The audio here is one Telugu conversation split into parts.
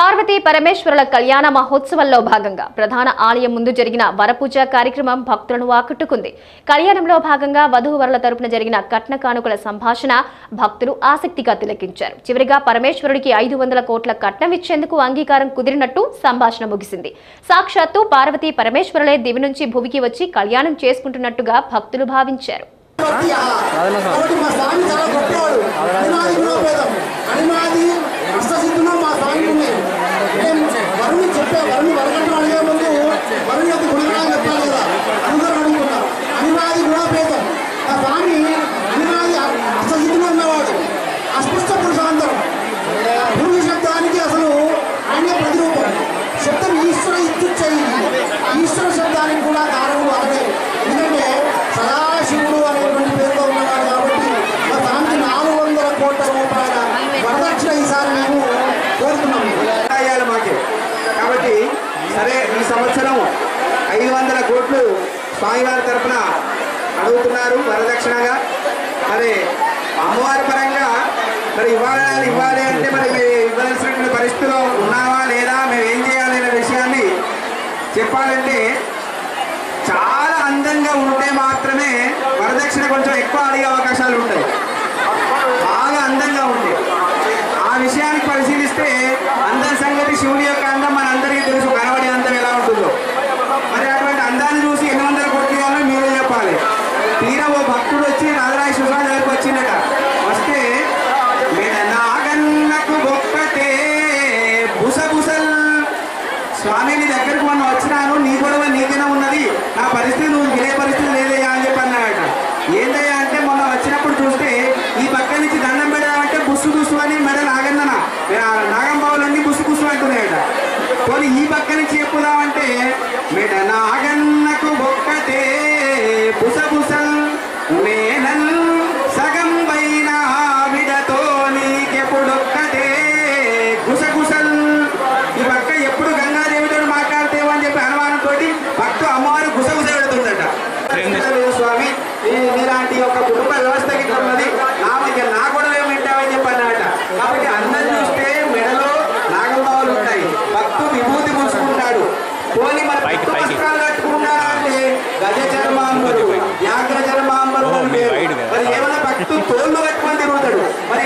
పార్వతీ పరమేశ్వరుల కళ్యాణ మహోత్సవంలో భాగంగా ప్రధాన ఆలయం ముందు జరిగిన వరపూజ కార్యక్రమం భక్తులను ఆకట్టుకుంది కళ్యాణంలో భాగంగా వధూవరుల తరపున జరిగిన కట్న కానుకల సంభాషణ భక్తులు ఆసక్తిగా తిలకించారు చివరిగా పరమేశ్వరుడికి ఐదు వందల కోట్ల కట్నం ఇచ్చేందుకు అంగీకారం కుదిరినట్టు సంభాషణ ముగిసింది సాక్షాత్తు పార్వతీ పరమేశ్వరులే దివి నుంచి భువికి వచ్చి కళ్యాణం చేసుకుంటున్నట్టుగా భక్తులు భావించారు కాబట్టి మా స్వామి చాలా గొప్పవాడు అనిమాది గుణోపేదం అనిమాది అష్టసిద్ధులు మా స్వామి ఉన్నాయి అంటే వరుణి చెప్పే వరుణి వరకట్నం అడిగే ముందు వరుణి యొక్క గుణగాలు చెప్పాలి కదా అందరూ అడుగుతున్నారు అనిమాది గుణోపేదం ఆ స్వామి అనిమాది అష్టసిద్ధులు ఉన్నవాడు అస్పృష్ట పురుషాంతరం పురుష శబ్దానికి అసలు ఆయనే ప్రతిరూపం శబ్దం ఈశ్వర ఇత్యుచ్చయి ఈశ్వర శబ్దానికి కూడా కారణం అతడే ఎందుకంటే సదాశివుడు అనేటువంటి పేరుతో ఉన్నవాడు కాబట్టి మా స్వామికి నాలుగు వందల కోట్ల రూపాయల వరదక్షిణ ఈసారి మేము కోరుతున్నాము అయ్యాలి మాకే కాబట్టి సరే ఈ సంవత్సరం ఐదు వందల కోట్లు స్వామివారి తరపున అడుగుతున్నారు వరదక్షిణగా మరి అమ్మవారి పరంగా మరి ఇవ్వాలి ఇవ్వాలి అంటే మరి మేము ఇవ్వాల్సినటువంటి పరిస్థితిలో ఉన్నావా లేదా మేము ఏం చేయాలి అనే విషయాన్ని చెప్పాలంటే చాలా అందంగా ఉంటే మాత్రమే వరదక్షిణ కొంచెం ఎక్కువ అడిగే అవకాశాలు ఉంటాయి బాగా అందంగా ఉంది ఆ విషయానికి పరిశీలిస్తే అందం సంగతి శివుడి యొక్క అందం మన అందరికీ తెలుసు కనబడే అందం ఎలా ఉంటుందో మరి అటువంటి అందాన్ని చూసి ఎన్ని వందల కోట్లు ఇవ్వాలో మీరే చెప్పాలి తీరా ఓ భక్తుడు వచ్చి రాజరాజ సుషాన్ దగ్గరికి వచ్చిందట వస్తే "మెడ నాగన్నకు గొప్పతే బుసబుసల్ స్వామి నీ దగ్గరకు మొన్న వచ్చినాను నీ గొడవ నీకేనా ఉన్నది నా పరిస్థితి నువ్వు వినే పరిస్థితి లేదయ్యా అని చెప్పి అన్నాడట ఏందయ్యా అంటే మొన్న వచ్చినప్పుడు చూస్తే ఈ పక్క నుంచి దండం పెడదామంటే బుస్సు బుస్సు అని మెడ నాగందన నాగంబావులన్నీ బుస్సు బుస్సు అంటున్నాయట పోనీ ఈ పక్క నుంచి చెప్పుదామంటే మెడ నాగన్నకు ఒక్కటే బుసబుసల్ మేనల్ సగం పైన ఆవిడతో నీకెప్పుడొక్కటే గుసగుసల్ ఈ పక్క ఎప్పుడు గంగాదేవితో మాట్లాడతేవో అని చెప్పి అనుమానంతో భక్తు అమ్మవారు గుసగుస పెడుతుందట లేదు స్వామి ఈ- మీలాంటి యొక్క కుటుంబ వ్యవస్థ గిట్ల ఉన్నది నా ఇక నా కూడా ఏమింటావని చెప్పి అన్నట కాబట్టి అందరు చూస్తే మెడలో నాగంబావులు ఉంటాయి భక్తు విభూతి పూసుకుంటాడు పోని మన పైకి, కొత్త పైకి. వస్త్రాలు కట్టుకున్నారా అంటే గజ చర్మాంబరు వ్యాఘ్ర చర్మాంబరు ఓ, అని మీ పేరు. వైడ్ కదా. మరి ఏమైనా భక్తు తోళ్ళు కట్టుకొని తిరుగుతాడు మరి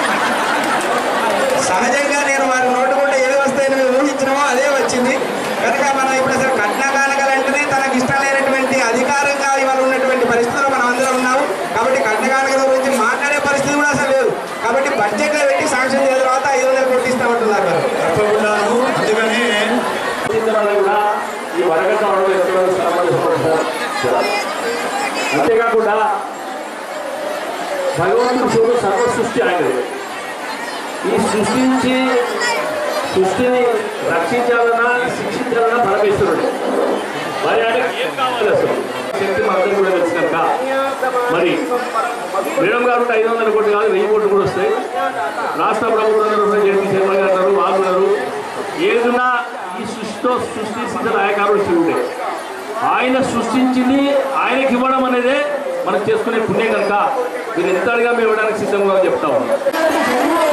సహజంగా నేను వారి నోటు కూడా ఏది వస్తాయని మేము ఊహించినామో అదే వచ్చింది కనుక మనం ఇప్పుడు అసలు కట్న కానకలంటేనే తనకి ఇష్టం లేనటువంటి అధికారంగా ఇవాళ ఉన్నటువంటి పరిస్థితుల్లో మనం అందరం ఉన్నాము కాబట్టి కట్న కానకల గురించి మాట్లాడే పరిస్థితి కూడా అసలు లేదు కాబట్టి బడ్జెట్లో పెట్టి శాంక్షన్ చేసిన తర్వాత ఐదు వందలు కొట్టిస్తామంటున్నారు మరి తప్పకుండాను అందుకని వల్ల కూడా ఈ వరగట్ట అవడం ఎక్కడో సంబంధించారు అంతేకాకుండా భగవంతుడు సర్వ సృష్టి ఆయనది ఈ సృష్టించి సృష్టిని రక్షించాలన్నా శిక్షించాలన్నా పరమేశ్వరుడు మరి ఆయనకి ఏం కావాలి అసలు శక్తి మనందరికీ కూడా తెలుసు కనుక మరి మేడం గారు ఉంటే ఐదు వందల కోట్లు కాదు వెయ్యి కోట్లు కూడా వస్తాయి రాష్ట్ర ప్రభుత్వం జడ్పీ శర్మ గారు ఉన్నారు, వాళ్ళు ఉన్నారు ఏదున్నా ఈ సృష్టితో సృష్టించిన నాయకారుడు శివుడే ఆయన సృష్టించింది ఆయనకి ఇవ్వడం అనేదే మనం చేసుకునే పుణ్యం కనుక మీరు ఎంత అడిగా మేము ఇవ్వడానికి సిద్ధంగా ఉన్నామని చెప్తా ఉన్నాం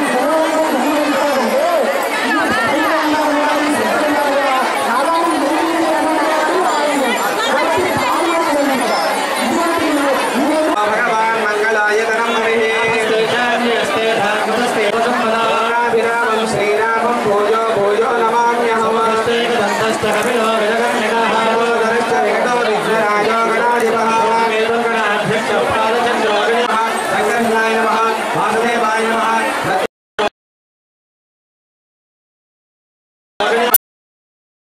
భగవాన్ మంగళాయతనం శ్రీరామం శ్రీరామం భోజో భోజో నమామ్యహం